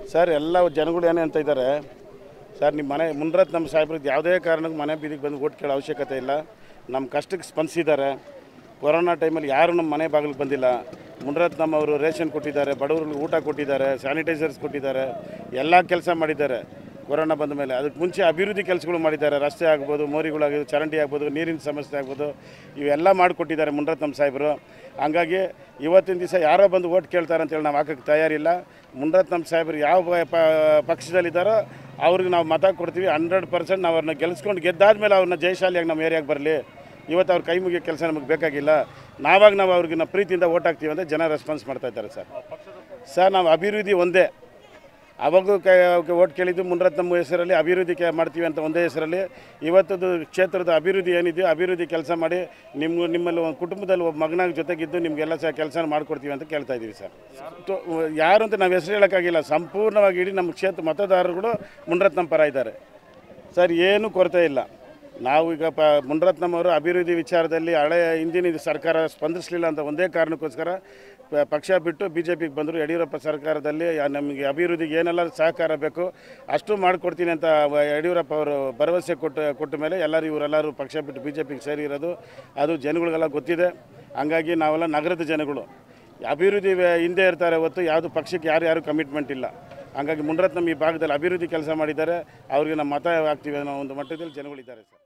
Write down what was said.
sir ಎಲ್ಲ ಜನಗಳು ಏನೇ ಅಂತ ಇದ್ದಾರೆ ಸರ್ ನಿಮ್ಮ ಮನೆ ಮುನ್ರತ್ ನಮ್ಮ ಸಾಹೇಬ್ರಿಗೆ ಯಾವುದೇ ಕಾರಣಕ್ಕೆ ಮನೆ ಬೀದಿಗೆ ಬಂದು ಓಟ್ ಕೇಳೋ ಅವಶ್ಯಕತೆ ಇಲ್ಲ ನಮ್ಮ ಕಷ್ಟಕ್ಕೆ ಸ್ಪಂದಿಸಿದ್ದಾರೆ ಕೊರೋನಾ ಟೈಮಲ್ಲಿ ಯಾರು ನಮ್ಮ ಮನೆ ಬಾಗಿಲಿಗೆ ಬಂದಿಲ್ಲ ಮುನ್ರತ್ನಮ್ ಅವರು ರೇಷನ್ ಕೊಟ್ಟಿದ್ದಾರೆ ಬಡವರಿಗೆ ಊಟ ಕೊಟ್ಟಿದ್ದಾರೆ ಸ್ಯಾನಿಟೈಸರ್ಸ್ ಕೊಟ್ಟಿದ್ದಾರೆ ಎಲ್ಲ ಕೆಲಸ ಮಾಡಿದ್ದಾರೆ ಕೊರೋನಾ ಬಂದ ಮೇಲೆ ಅದಕ್ಕೆ ಮುಂಚೆ ಅಭಿವೃದ್ಧಿ ಕೆಲಸಗಳು ಮಾಡಿದ್ದಾರೆ ರಸ್ತೆ ಆಗ್ಬೋದು ಮೋರಿಗಳಾಗ್ಬೋದು ಚರಂಡಿ ಆಗ್ಬೋದು ನೀರಿನ ಸಮಸ್ಯೆ ಆಗ್ಬೋದು ಇವೆಲ್ಲ ಮಾಡಿಕೊಟ್ಟಿದ್ದಾರೆ ಮುನ್ರತ್ನಮ್ ಸಾಹೇಬರು ಹಂಗಾಗಿ ಇವತ್ತಿನ ದಿವಸ ಯಾರೋ ಬಂದು ಓಟ್ ಕೇಳ್ತಾರೆ ಅಂತೇಳಿ ನಾವು ಹಾಕೋಕ್ಕೆ ತಯಾರಿಲ್ಲ ಮುನ್ರತ್ನಮ್ ಸಾಹೇಬರು ಯಾವ ಪ- ಪ- ಪಕ್ಷದಲ್ಲಿದ್ದಾರೋ ಅವ್ರಿಗೆ ನಾವು ಮತ ಕೊಡ್ತೀವಿ ಹಂಡ್ರೆಡ್ ಪರ್ಸೆಂಟ್ ನಾವು ಅವ್ರನ್ನ ಗೆಲ್ಸ್ಕೊಂಡು ಗೆದ್ದಾದ್ಮೇಲೆ ಅವ್ರನ್ನ ಜಯಶಾಲಿಯಾಗಿ ನಮ್ಮ ಏರಿಯಾಗೆ ಬರಲಿ ಇವತ್ತು ಅವ್ರ ಕೈ ಮುಗಿಯೋ ಕೆಲಸ ನಮಗೆ ಬೇಕಾಗಿಲ್ಲ ನಾವಾಗ ನಾವು ಅವ್ರಿಗೆ ನಾವು ಪ್ರೀತಿಯಿಂದ ಓಟ್ ಹಾಕ್ತೀವಿ ಅಂತ ಜನ ರೆಸ್ಪಾನ್ಸ್ ಮಾಡ್ತಾ ಇದ್ದಾರೆ ಸರ್ ಸರ್ ನಾವು ಅಭಿವೃದ್ಧಿ ಒಂದೇ ಅವಾಗೂ ಕ ಓಟ್ ಕೇಳಿದ್ದು ಮುನ್ರತ್ನಮ್ಮ ಹೆಸರಲ್ಲಿ ಅಭಿವೃದ್ಧಿ ಕೆ ಮಾಡ್ತೀವಿ ಅಂತ ಒಂದೇ ಹೆಸರಲ್ಲಿ ಇವತ್ತದು ಕ್ಷೇತ್ರದ ಅಭಿವೃದ್ಧಿ ಏನಿದೆಯೋ ಅಭಿವೃದ್ಧಿ ಕೆಲಸ ಮಾಡಿ ನಿಮ್ಮ ನಿಮ್ಮಲ್ಲಿ ಒಂದು ಕುಟುಂಬದಲ್ಲಿ ಒಬ್ಬ ಮಗನಾಗ ಜೊತೆಗಿದ್ದು ನಿಮಗೆಲ್ಲ ಸಹ ಕೆಲಸ ಮಾಡಿಕೊಡ್ತೀವಿ ಅಂತ ಕೇಳ್ತಾ ಇದ್ದೀವಿ ಸರ್ ತೊ- ಯಾರು ಅಂತ ನಾವು ಹೆಸರು ಹೇಳೋಕ್ಕಾಗಿಲ್ಲ ಸಂಪೂರ್ಣವಾಗಿ ಇಡೀ ನಮ್ಮ ಕ್ಷೇತ್ರ ಮತದಾರರುಗಳು ಮುನ್ರತ್ನಂ ಪರ ಇದ್ದಾರೆ ಸರ್ ಏನೂ ಕೊರತೆ ಇಲ್ಲ ನಾವು ಈಗ ಪ ಮುನ್ರತ್ನಂ ಅವರು ಅಭಿವೃದ್ಧಿ ವಿಚಾರದಲ್ಲಿ ಹಳೆ ಹಿಂದಿನ ಇದು ಸರ್ಕಾರ ಸ್ಪಂದಿಸಲಿಲ್ಲ ಅಂತ ಒಂದೇ ಕಾರಣಕ್ಕೋಸ್ಕರ ಪ- ಪಕ್ಷ ಬಿಟ್ಟು ಬಿ ಜೆ ಪಿಗೆ ಬಂದರು ಯಡಿಯೂರಪ್ಪ ಸರ್ಕಾರದಲ್ಲಿ ಯಾ- ನಮಗೆ ಅಭಿವೃದ್ಧಿಗೆ ಏನೆಲ್ಲ ಸಹಕಾರ ಬೇಕು ಅಷ್ಟು ಮಾಡಿಕೊಡ್ತೀನಿ ಅಂತ ವ- ಯಡಿಯೂರಪ್ಪ ಅವರು ಭರವಸೆ ಕೊಟ್ಟು ಕೊಟ್ಟ ಮೇಲೆ ಎಲ್ಲರೂ ಇವರೆಲ್ಲರೂ ಪಕ್ಷ ಬಿಟ್ಟು ಬಿ ಜೆ ಪಿಗೆ ಸೇರಿರೋದು ಅದು ಜನಗಳಿಗೆಲ್ಲ ಗೊತ್ತಿದೆ ಹಂಗಾಗಿ ನಾವೆಲ್ಲ ನಗರದ ಜನಗಳು ಅಭಿವೃದ್ಧಿ ವೇ- ಹಿಂದೆ ಇರ್ತಾರೆ ಹೊತ್ತು ಯಾವುದು ಪಕ್ಷಕ್ಕೆ ಯಾರು ಯಾರು ಕಮಿಟ್ಮೆಂಟ್ ಇಲ್ಲ ಹಂಗಾಗಿ ಮುನ್ರತ್ನಂ ಈ ಭಾಗದಲ್ಲಿ ಅಭಿವೃದ್ಧಿ ಕೆಲಸ ಮಾಡಿದ್ದಾರೆ ಅವ್ರಿಗೆ ನಮ್ಮ ಮತ ಹಾಕ್ತೀವಿ ಅನ್ನೋ ಒಂದು ಮಟ್ಟದಲ್ಲಿ ಜನಗಳಿದ್ದಾರೆ ಸರ್